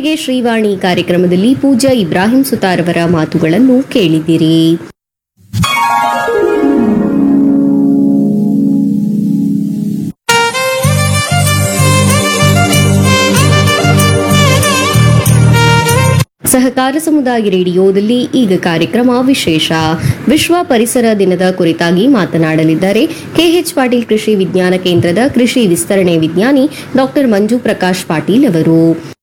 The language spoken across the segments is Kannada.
ಇದುವರೆಗೆ ಶ್ರೀವಾಣಿ ಕಾರ್ಯಕ್ರಮದಲ್ಲಿ ಪೂಜಾ ಇಬ್ರಾಹಿಂ ಸುತಾರವರ ಮಾತುಗಳನ್ನು ಕೇಳಿದಿರಿ ಸಹಕಾರ ಸಮುದಾಯ ರೇಡಿಯೋದಲ್ಲಿ ಈಗ ಕಾರ್ಯಕ್ರಮ ವಿಶೇಷ ವಿಶ್ವ ಪರಿಸರ ದಿನದ ಕುರಿತಾಗಿ ಮಾತನಾಡಲಿದ್ದಾರೆ ಕೆಎಚ್ ಪಾಟೀಲ್ ಕೃಷಿ ವಿಜ್ಞಾನ ಕೇಂದ್ರದ ಕೃಷಿ ವಿಸ್ತರಣೆ ವಿಜ್ಞಾನಿ ಡಾಕ್ಟರ್ ಮಂಜು ಪ್ರಕಾಶ್ ಪಾಟೀಲ್ ಅವರು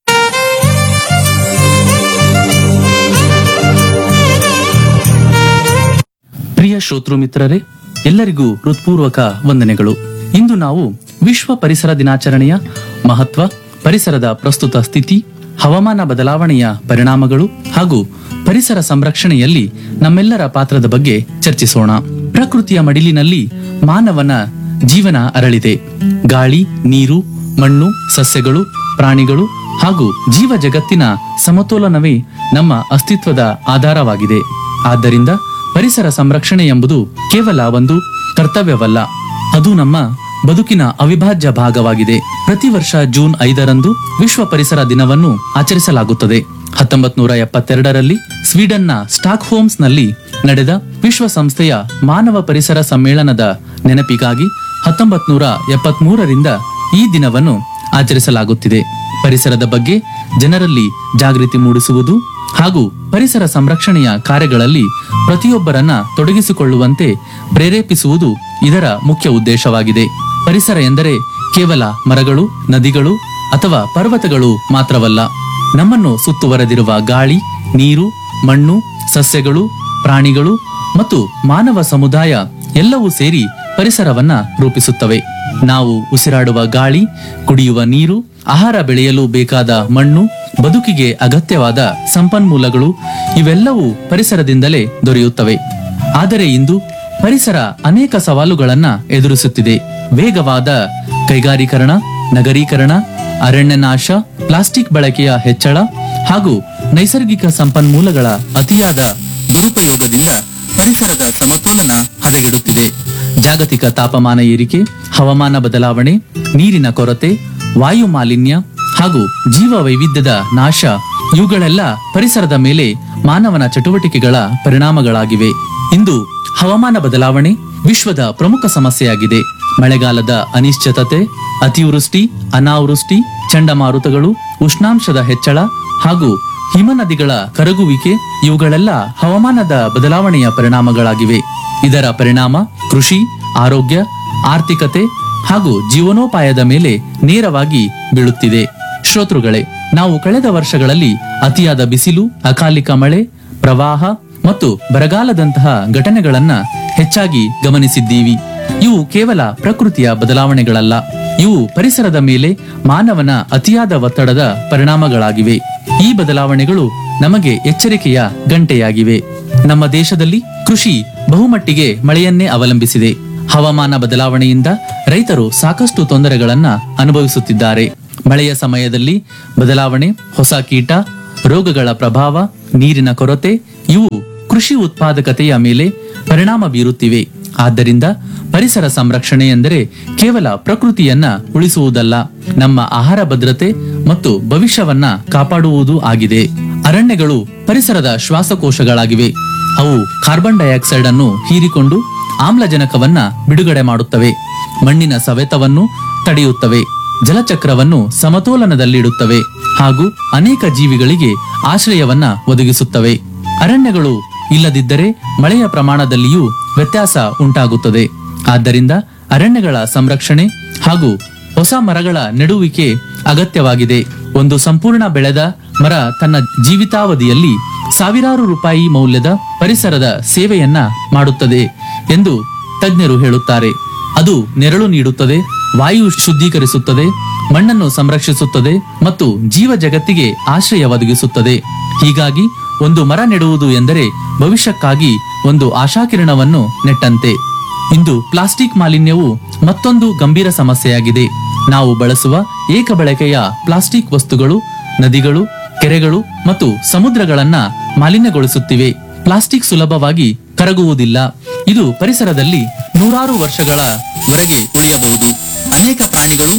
ಪ್ರಿಯ ಶ್ರೋತೃ ಮಿತ್ರರೇ ಎಲ್ಲರಿಗೂ ಹೃತ್ಪೂರ್ವಕ ವಂದನೆಗಳು ಇಂದು ನಾವು ವಿಶ್ವ ಪರಿಸರ ದಿನಾಚರಣೆಯ ಮಹತ್ವ ಪರಿಸರದ ಪ್ರಸ್ತುತ ಸ್ಥಿತಿ ಹವಾಮಾನ ಬದಲಾವಣೆಯ ಪರಿಣಾಮಗಳು ಹಾಗೂ ಪರಿಸರ ಸಂರಕ್ಷಣೆಯಲ್ಲಿ ನಮ್ಮೆಲ್ಲರ ಪಾತ್ರದ ಬಗ್ಗೆ ಚರ್ಚಿಸೋಣ ಪ್ರಕೃತಿಯ ಮಡಿಲಿನಲ್ಲಿ ಮಾನವನ ಜೀವನ ಅರಳಿದೆ ಗಾಳಿ ನೀರು ಮಣ್ಣು ಸಸ್ಯಗಳು ಪ್ರಾಣಿಗಳು ಹಾಗೂ ಜೀವ ಜಗತ್ತಿನ ಸಮತೋಲನವೇ ನಮ್ಮ ಅಸ್ತಿತ್ವದ ಆಧಾರವಾಗಿದೆ ಆದ್ದರಿಂದ ಪರಿಸರ ಸಂರಕ್ಷಣೆ ಎಂಬುದು ಕೇವಲ ಒಂದು ಕರ್ತವ್ಯವಲ್ಲ ಅದು ನಮ್ಮ ಬದುಕಿನ ಅವಿಭಾಜ್ಯ ಭಾಗವಾಗಿದೆ ಪ್ರತಿ ವರ್ಷ ಜೂನ್ ಐದರಂದು ವಿಶ್ವ ಪರಿಸರ ದಿನವನ್ನು ಆಚರಿಸಲಾಗುತ್ತದೆ ಹತ್ತೊಂಬತ್ ನೂರ ಎಪ್ಪತ್ತೆರಡರಲ್ಲಿ ಸ್ವೀಡನ್ನ ಸ್ಟಾಕ್ ಹೋಮ್ಸ್ ನಲ್ಲಿ ನಡೆದ ವಿಶ್ವಸಂಸ್ಥೆಯ ಮಾನವ ಪರಿಸರ ಸಮ್ಮೇಳನದ ನೆನಪಿಗಾಗಿ ಹತ್ತೊಂಬತ್ ನೂರ ಎಪ್ಪತ್ಮೂರರಿಂದ ಈ ದಿನವನ್ನು ಆಚರಿಸಲಾಗುತ್ತಿದೆ ಪರಿಸರದ ಬಗ್ಗೆ ಜನರಲ್ಲಿ ಜಾಗೃತಿ ಮೂಡಿಸುವುದು ಹಾಗೂ ಪರಿಸರ ಸಂರಕ್ಷಣೆಯ ಕಾರ್ಯಗಳಲ್ಲಿ ಪ್ರತಿಯೊಬ್ಬರನ್ನ ತೊಡಗಿಸಿಕೊಳ್ಳುವಂತೆ ಪ್ರೇರೇಪಿಸುವುದು ಇದರ ಮುಖ್ಯ ಉದ್ದೇಶವಾಗಿದೆ ಪರಿಸರ ಎಂದರೆ ಕೇವಲ ಮರಗಳು ನದಿಗಳು ಅಥವಾ ಪರ್ವತಗಳು ಮಾತ್ರವಲ್ಲ ನಮ್ಮನ್ನು ಸುತ್ತುವರೆದಿರುವ ಗಾಳಿ ನೀರು ಮಣ್ಣು ಸಸ್ಯಗಳು ಪ್ರಾಣಿಗಳು ಮತ್ತು ಮಾನವ ಸಮುದಾಯ ಎಲ್ಲವೂ ಸೇರಿ ಪರಿಸರವನ್ನ ರೂಪಿಸುತ್ತವೆ ನಾವು ಉಸಿರಾಡುವ ಗಾಳಿ ಕುಡಿಯುವ ನೀರು ಆಹಾರ ಬೆಳೆಯಲು ಬೇಕಾದ ಮಣ್ಣು ಬದುಕಿಗೆ ಅಗತ್ಯವಾದ ಸಂಪನ್ಮೂಲಗಳು ಇವೆಲ್ಲವೂ ಪರಿಸರದಿಂದಲೇ ದೊರೆಯುತ್ತವೆ ಆದರೆ ಇಂದು ಪರಿಸರ ಅನೇಕ ಸವಾಲುಗಳನ್ನ ಎದುರಿಸುತ್ತಿದೆ ವೇಗವಾದ ಕೈಗಾರೀಕರಣ ನಗರೀಕರಣ ಅರಣ್ಯನಾಶ ಪ್ಲಾಸ್ಟಿಕ್ ಬಳಕೆಯ ಹೆಚ್ಚಳ ಹಾಗೂ ನೈಸರ್ಗಿಕ ಸಂಪನ್ಮೂಲಗಳ ಅತಿಯಾದ ದುರುಪಯೋಗದಿಂದ ಪರಿಸರದ ಸಮತೋಲನ ಹದಗೆಡುತ್ತಿದೆ ಜಾಗತಿಕ ತಾಪಮಾನ ಏರಿಕೆ ಹವಾಮಾನ ಬದಲಾವಣೆ ನೀರಿನ ಕೊರತೆ ವಾಯು ಮಾಲಿನ್ಯ ಹಾಗೂ ಜೀವ ವೈವಿಧ್ಯದ ನಾಶ ಇವುಗಳೆಲ್ಲ ಪರಿಸರದ ಮೇಲೆ ಮಾನವನ ಚಟುವಟಿಕೆಗಳ ಪರಿಣಾಮಗಳಾಗಿವೆ ಇಂದು ಹವಾಮಾನ ಬದಲಾವಣೆ ವಿಶ್ವದ ಪ್ರಮುಖ ಸಮಸ್ಯೆಯಾಗಿದೆ ಮಳೆಗಾಲದ ಅನಿಶ್ಚಿತತೆ ಅತಿವೃಷ್ಟಿ ಅನಾವೃಷ್ಟಿ ಚಂಡಮಾರುತಗಳು ಉಷ್ಣಾಂಶದ ಹೆಚ್ಚಳ ಹಾಗೂ ಹಿಮನದಿಗಳ ಕರಗುವಿಕೆ ಇವುಗಳೆಲ್ಲ ಹವಾಮಾನದ ಬದಲಾವಣೆಯ ಪರಿಣಾಮಗಳಾಗಿವೆ ಇದರ ಪರಿಣಾಮ ಕೃಷಿ ಆರೋಗ್ಯ ಆರ್ಥಿಕತೆ ಹಾಗೂ ಜೀವನೋಪಾಯದ ಮೇಲೆ ನೇರವಾಗಿ ಬೀಳುತ್ತಿದೆ ಶ್ರೋತೃಗಳೇ ನಾವು ಕಳೆದ ವರ್ಷಗಳಲ್ಲಿ ಅತಿಯಾದ ಬಿಸಿಲು ಅಕಾಲಿಕ ಮಳೆ ಪ್ರವಾಹ ಮತ್ತು ಬರಗಾಲದಂತಹ ಘಟನೆಗಳನ್ನ ಹೆಚ್ಚಾಗಿ ಗಮನಿಸಿದ್ದೀವಿ ಇವು ಕೇವಲ ಪ್ರಕೃತಿಯ ಬದಲಾವಣೆಗಳಲ್ಲ ಇವು ಪರಿಸರದ ಮೇಲೆ ಮಾನವನ ಅತಿಯಾದ ಒತ್ತಡದ ಪರಿಣಾಮಗಳಾಗಿವೆ ಈ ಬದಲಾವಣೆಗಳು ನಮಗೆ ಎಚ್ಚರಿಕೆಯ ಗಂಟೆಯಾಗಿವೆ ನಮ್ಮ ದೇಶದಲ್ಲಿ ಕೃಷಿ ಬಹುಮಟ್ಟಿಗೆ ಮಳೆಯನ್ನೇ ಅವಲಂಬಿಸಿದೆ ಹವಾಮಾನ ಬದಲಾವಣೆಯಿಂದ ರೈತರು ಸಾಕಷ್ಟು ತೊಂದರೆಗಳನ್ನ ಅನುಭವಿಸುತ್ತಿದ್ದಾರೆ ಮಳೆಯ ಸಮಯದಲ್ಲಿ ಬದಲಾವಣೆ ಹೊಸ ಕೀಟ ರೋಗಗಳ ಪ್ರಭಾವ ನೀರಿನ ಕೊರತೆ ಇವು ಕೃಷಿ ಉತ್ಪಾದಕತೆಯ ಮೇಲೆ ಪರಿಣಾಮ ಬೀರುತ್ತಿವೆ ಆದ್ದರಿಂದ ಪರಿಸರ ಸಂರಕ್ಷಣೆ ಎಂದರೆ ಕೇವಲ ಪ್ರಕೃತಿಯನ್ನ ಉಳಿಸುವುದಲ್ಲ ನಮ್ಮ ಆಹಾರ ಭದ್ರತೆ ಮತ್ತು ಭವಿಷ್ಯವನ್ನ ಕಾಪಾಡುವುದು ಆಗಿದೆ ಅರಣ್ಯಗಳು ಪರಿಸರದ ಶ್ವಾಸಕೋಶಗಳಾಗಿವೆ ಅವು ಕಾರ್ಬನ್ ಡೈಆಕ್ಸೈಡ್ ಅನ್ನು ಹೀರಿಕೊಂಡು ಆಮ್ಲಜನಕವನ್ನ ಬಿಡುಗಡೆ ಮಾಡುತ್ತವೆ ಮಣ್ಣಿನ ಸವೆತವನ್ನು ತಡೆಯುತ್ತವೆ ಜಲಚಕ್ರವನ್ನು ಸಮತೋಲನದಲ್ಲಿಡುತ್ತವೆ ಹಾಗೂ ಅನೇಕ ಜೀವಿಗಳಿಗೆ ಆಶ್ರಯವನ್ನ ಒದಗಿಸುತ್ತವೆ ಅರಣ್ಯಗಳು ಇಲ್ಲದಿದ್ದರೆ ಮಳೆಯ ಪ್ರಮಾಣದಲ್ಲಿಯೂ ವ್ಯತ್ಯಾಸ ಉಂಟಾಗುತ್ತದೆ ಆದ್ದರಿಂದ ಅರಣ್ಯಗಳ ಸಂರಕ್ಷಣೆ ಹಾಗೂ ಹೊಸ ಮರಗಳ ನೆಡುವಿಕೆ ಅಗತ್ಯವಾಗಿದೆ ಒಂದು ಸಂಪೂರ್ಣ ಬೆಳೆದ ಮರ ತನ್ನ ಜೀವಿತಾವಧಿಯಲ್ಲಿ ಸಾವಿರಾರು ರೂಪಾಯಿ ಮೌಲ್ಯದ ಪರಿಸರದ ಸೇವೆಯನ್ನ ಮಾಡುತ್ತದೆ ಎಂದು ತಜ್ಞರು ಹೇಳುತ್ತಾರೆ ಅದು ನೆರಳು ನೀಡುತ್ತದೆ ವಾಯು ಶುದ್ಧೀಕರಿಸುತ್ತದೆ ಮಣ್ಣನ್ನು ಸಂರಕ್ಷಿಸುತ್ತದೆ ಮತ್ತು ಜೀವ ಜಗತ್ತಿಗೆ ಆಶ್ರಯ ಒದಗಿಸುತ್ತದೆ ಹೀಗಾಗಿ ಒಂದು ಮರ ನೆಡುವುದು ಎಂದರೆ ಭವಿಷ್ಯಕ್ಕಾಗಿ ಒಂದು ಆಶಾಕಿರಣವನ್ನು ನೆಟ್ಟಂತೆ ಇಂದು ಪ್ಲಾಸ್ಟಿಕ್ ಮಾಲಿನ್ಯವು ಮತ್ತೊಂದು ಗಂಭೀರ ಸಮಸ್ಯೆಯಾಗಿದೆ ನಾವು ಬಳಸುವ ಏಕ ಬಳಕೆಯ ಪ್ಲಾಸ್ಟಿಕ್ ವಸ್ತುಗಳು ನದಿಗಳು ಕೆರೆಗಳು ಮತ್ತು ಸಮುದ್ರಗಳನ್ನ ಮಾಲಿನ್ಯಗೊಳಿಸುತ್ತಿವೆ ಪ್ಲಾಸ್ಟಿಕ್ ಸುಲಭವಾಗಿ ಕರಗುವುದಿಲ್ಲ ಇದು ಪರಿಸರದಲ್ಲಿ ನೂರಾರು ವರ್ಷಗಳ ವರೆಗೆ ಉಳಿಯಬಹುದು ಅನೇಕ ಪ್ರಾಣಿಗಳು ಮತ್ತು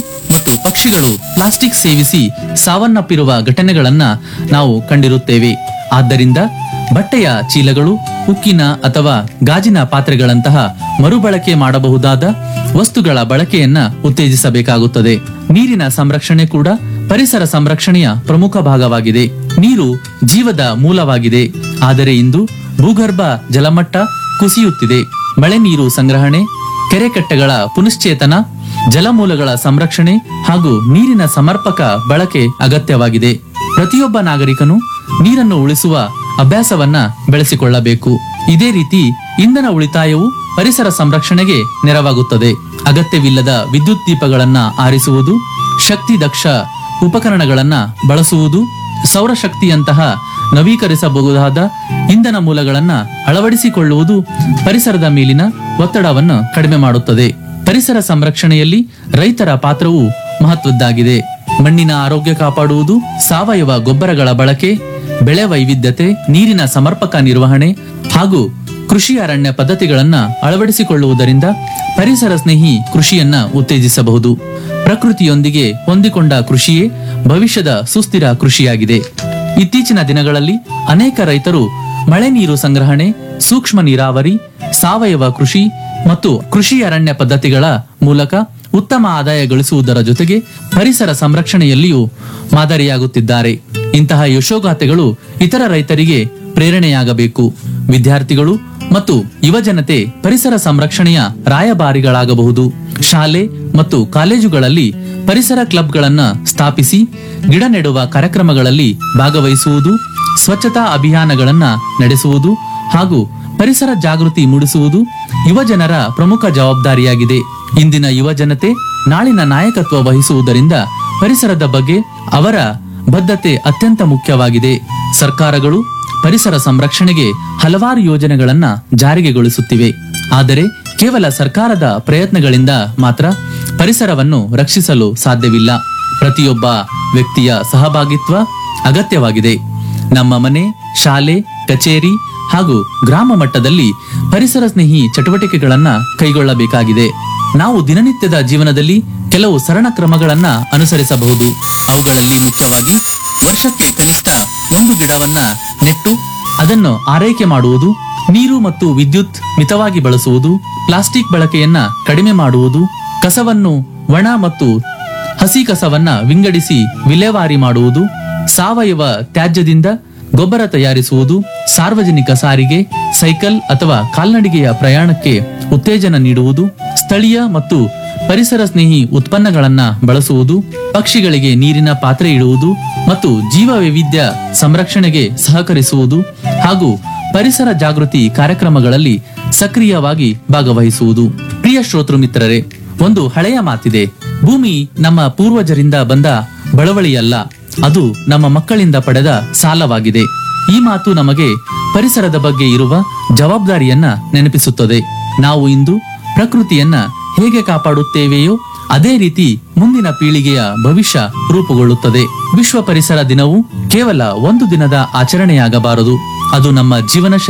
ಮತ್ತು ಪಕ್ಷಿಗಳು ಪ್ಲಾಸ್ಟಿಕ್ ಸೇವಿಸಿ ಸಾವನ್ನಪ್ಪಿರುವ ಘಟನೆಗಳನ್ನ ನಾವು ಕಂಡಿರುತ್ತೇವೆ ಆದ್ದರಿಂದ ಬಟ್ಟೆಯ ಚೀಲಗಳು ಉಕ್ಕಿನ ಅಥವಾ ಗಾಜಿನ ಪಾತ್ರೆಗಳಂತಹ ಮರುಬಳಕೆ ಮಾಡಬಹುದಾದ ವಸ್ತುಗಳ ಬಳಕೆಯನ್ನ ಉತ್ತೇಜಿಸಬೇಕಾಗುತ್ತದೆ ನೀರಿನ ಸಂರಕ್ಷಣೆ ಕೂಡ ಪರಿಸರ ಸಂರಕ್ಷಣೆಯ ಪ್ರಮುಖ ಭಾಗವಾಗಿದೆ ನೀರು ಜೀವದ ಮೂಲವಾಗಿದೆ ಆದರೆ ಇಂದು ಭೂಗರ್ಭ ಜಲಮಟ್ಟ ಕುಸಿಯುತ್ತಿದೆ ಮಳೆ ನೀರು ಸಂಗ್ರಹಣೆ ಕೆರೆಕಟ್ಟೆಗಳ ಪುನಶ್ಚೇತನ ಜಲಮೂಲಗಳ ಸಂರಕ್ಷಣೆ ಹಾಗೂ ನೀರಿನ ಸಮರ್ಪಕ ಬಳಕೆ ಅಗತ್ಯವಾಗಿದೆ ಪ್ರತಿಯೊಬ್ಬ ನಾಗರಿಕನು ನೀರನ್ನು ಉಳಿಸುವ ಅಭ್ಯಾಸವನ್ನ ಬೆಳೆಸಿಕೊಳ್ಳಬೇಕು ಇದೇ ರೀತಿ ಇಂಧನ ಉಳಿತಾಯವು ಪರಿಸರ ಸಂರಕ್ಷಣೆಗೆ ನೆರವಾಗುತ್ತದೆ ಅಗತ್ಯವಿಲ್ಲದ ವಿದ್ಯುತ್ ದೀಪಗಳನ್ನ ಆರಿಸುವುದು ಶಕ್ತಿ ದಕ್ಷ ಉಪಕರಣಗಳನ್ನ ಬಳಸುವುದು ಸೌರಶಕ್ತಿಯಂತಹ ನವೀಕರಿಸಬಹುದಾದ ಇಂಧನ ಮೂಲಗಳನ್ನ ಅಳವಡಿಸಿಕೊಳ್ಳುವುದು ಪರಿಸರದ ಮೇಲಿನ ಒತ್ತಡವನ್ನು ಕಡಿಮೆ ಮಾಡುತ್ತದೆ ಪರಿಸರ ಸಂರಕ್ಷಣೆಯಲ್ಲಿ ರೈತರ ಪಾತ್ರವು ಮಹತ್ವದ್ದಾಗಿದೆ ಮಣ್ಣಿನ ಆರೋಗ್ಯ ಕಾಪಾಡುವುದು ಸಾವಯವ ಗೊಬ್ಬರಗಳ ಬಳಕೆ ಬೆಳೆ ವೈವಿಧ್ಯತೆ ನೀರಿನ ಸಮರ್ಪಕ ನಿರ್ವಹಣೆ ಹಾಗೂ ಕೃಷಿ ಅರಣ್ಯ ಪದ್ಧತಿಗಳನ್ನ ಅಳವಡಿಸಿಕೊಳ್ಳುವುದರಿಂದ ಪರಿಸರ ಸ್ನೇಹಿ ಕೃಷಿಯನ್ನ ಉತ್ತೇಜಿಸಬಹುದು ಪ್ರಕೃತಿಯೊಂದಿಗೆ ಹೊಂದಿಕೊಂಡ ಕೃಷಿಯೇ ಭವಿಷ್ಯದ ಸುಸ್ಥಿರ ಕೃಷಿಯಾಗಿದೆ ಇತ್ತೀಚಿನ ದಿನಗಳಲ್ಲಿ ಅನೇಕ ರೈತರು ಮಳೆ ನೀರು ಸಂಗ್ರಹಣೆ ಸೂಕ್ಷ್ಮ ನೀರಾವರಿ ಸಾವಯವ ಕೃಷಿ ಮತ್ತು ಕೃಷಿ ಅರಣ್ಯ ಪದ್ಧತಿಗಳ ಮೂಲಕ ಉತ್ತಮ ಆದಾಯ ಗಳಿಸುವುದರ ಜೊತೆಗೆ ಪರಿಸರ ಸಂರಕ್ಷಣೆಯಲ್ಲಿಯೂ ಮಾದರಿಯಾಗುತ್ತಿದ್ದಾರೆ ಇಂತಹ ಯಶೋಗಾಥೆಗಳು ಇತರ ರೈತರಿಗೆ ಪ್ರೇರಣೆಯಾಗಬೇಕು ವಿದ್ಯಾರ್ಥಿಗಳು ಮತ್ತು ಯುವಜನತೆ ಪರಿಸರ ಸಂರಕ್ಷಣೆಯ ರಾಯಭಾರಿಗಳಾಗಬಹುದು ಶಾಲೆ ಮತ್ತು ಕಾಲೇಜುಗಳಲ್ಲಿ ಪರಿಸರ ಕ್ಲಬ್ಗಳನ್ನ ಸ್ಥಾಪಿಸಿ ಗಿಡ ನೆಡುವ ಕಾರ್ಯಕ್ರಮಗಳಲ್ಲಿ ಭಾಗವಹಿಸುವುದು ಸ್ವಚ್ಛತಾ ಅಭಿಯಾನಗಳನ್ನ ನಡೆಸುವುದು ಹಾಗೂ ಪರಿಸರ ಜಾಗೃತಿ ಮೂಡಿಸುವುದು ಯುವಜನರ ಪ್ರಮುಖ ಜವಾಬ್ದಾರಿಯಾಗಿದೆ ಇಂದಿನ ಯುವಜನತೆ ನಾಳಿನ ನಾಯಕತ್ವ ವಹಿಸುವುದರಿಂದ ಪರಿಸರದ ಬಗ್ಗೆ ಅವರ ಬದ್ಧತೆ ಅತ್ಯಂತ ಮುಖ್ಯವಾಗಿದೆ ಸರ್ಕಾರಗಳು ಪರಿಸರ ಸಂರಕ್ಷಣೆಗೆ ಹಲವಾರು ಯೋಜನೆಗಳನ್ನ ಜಾರಿಗೆಗೊಳಿಸುತ್ತಿವೆ ಆದರೆ ಕೇವಲ ಸರ್ಕಾರದ ಪ್ರಯತ್ನಗಳಿಂದ ಮಾತ್ರ ಪರಿಸರವನ್ನು ರಕ್ಷಿಸಲು ಸಾಧ್ಯವಿಲ್ಲ ಪ್ರತಿಯೊಬ್ಬ ವ್ಯಕ್ತಿಯ ಸಹಭಾಗಿತ್ವ ಅಗತ್ಯವಾಗಿದೆ ನಮ್ಮ ಮನೆ ಶಾಲೆ ಕಚೇರಿ ಹಾಗೂ ಗ್ರಾಮ ಮಟ್ಟದಲ್ಲಿ ಪರಿಸರ ಸ್ನೇಹಿ ಚಟುವಟಿಕೆಗಳನ್ನ ಕೈಗೊಳ್ಳಬೇಕಾಗಿದೆ ನಾವು ದಿನನಿತ್ಯದ ಜೀವನದಲ್ಲಿ ಕೆಲವು ಸರಳ ಕ್ರಮಗಳನ್ನ ಅನುಸರಿಸಬಹುದು ಅವುಗಳಲ್ಲಿ ಮುಖ್ಯವಾಗಿ ವರ್ಷಕ್ಕೆ ಕನಿಷ್ಠ ಒಂದು ಗಿಡವನ್ನ ನೆಟ್ಟು ಅದನ್ನು ಆರೈಕೆ ಮಾಡುವುದು ನೀರು ಮತ್ತು ವಿದ್ಯುತ್ ಮಿತವಾಗಿ ಬಳಸುವುದು ಪ್ಲಾಸ್ಟಿಕ್ ಬಳಕೆಯನ್ನ ಕಡಿಮೆ ಮಾಡುವುದು ಕಸವನ್ನು ಒಣ ಮತ್ತು ಹಸಿ ಕಸವನ್ನ ವಿಂಗಡಿಸಿ ವಿಲೇವಾರಿ ಮಾಡುವುದು ಸಾವಯವ ತ್ಯಾಜ್ಯದಿಂದ ಗೊಬ್ಬರ ತಯಾರಿಸುವುದು ಸಾರ್ವಜನಿಕ ಸಾರಿಗೆ ಸೈಕಲ್ ಅಥವಾ ಕಾಲ್ನಡಿಗೆಯ ಪ್ರಯಾಣಕ್ಕೆ ಉತ್ತೇಜನ ನೀಡುವುದು ಸ್ಥಳೀಯ ಮತ್ತು ಪರಿಸರ ಸ್ನೇಹಿ ಉತ್ಪನ್ನಗಳನ್ನ ಬಳಸುವುದು ಪಕ್ಷಿಗಳಿಗೆ ನೀರಿನ ಪಾತ್ರೆ ಇಡುವುದು ಮತ್ತು ಜೀವ ವೈವಿಧ್ಯ ಸಂರಕ್ಷಣೆಗೆ ಸಹಕರಿಸುವುದು ಹಾಗೂ ಪರಿಸರ ಜಾಗೃತಿ ಕಾರ್ಯಕ್ರಮಗಳಲ್ಲಿ ಸಕ್ರಿಯವಾಗಿ ಭಾಗವಹಿಸುವುದು ಪ್ರಿಯ ಶ್ರೋತೃ ಮಿತ್ರರೇ ಒಂದು ಹಳೆಯ ಮಾತಿದೆ ಭೂಮಿ ನಮ್ಮ ಪೂರ್ವಜರಿಂದ ಬಂದ ಬಳವಳಿಯಲ್ಲ ಅದು ನಮ್ಮ ಮಕ್ಕಳಿಂದ ಪಡೆದ ಸಾಲವಾಗಿದೆ ಈ ಮಾತು ನಮಗೆ ಪರಿಸರದ ಬಗ್ಗೆ ಇರುವ ಜವಾಬ್ದಾರಿಯನ್ನ ನೆನಪಿಸುತ್ತದೆ ನಾವು ಇಂದು ಪ್ರಕೃತಿಯನ್ನ ಹೇಗೆ ಕಾಪಾಡುತ್ತೇವೆಯೋ ಅದೇ ರೀತಿ ಮುಂದಿನ ಪೀಳಿಗೆಯ ಭವಿಷ್ಯ ರೂಪುಗೊಳ್ಳುತ್ತದೆ ವಿಶ್ವ ಪರಿಸರ ದಿನವು ಕೇವಲ ಒಂದು ದಿನದ ಆಚರಣೆಯಾಗಬಾರದು ಅದು ನಮ್ಮ ಜೀವನ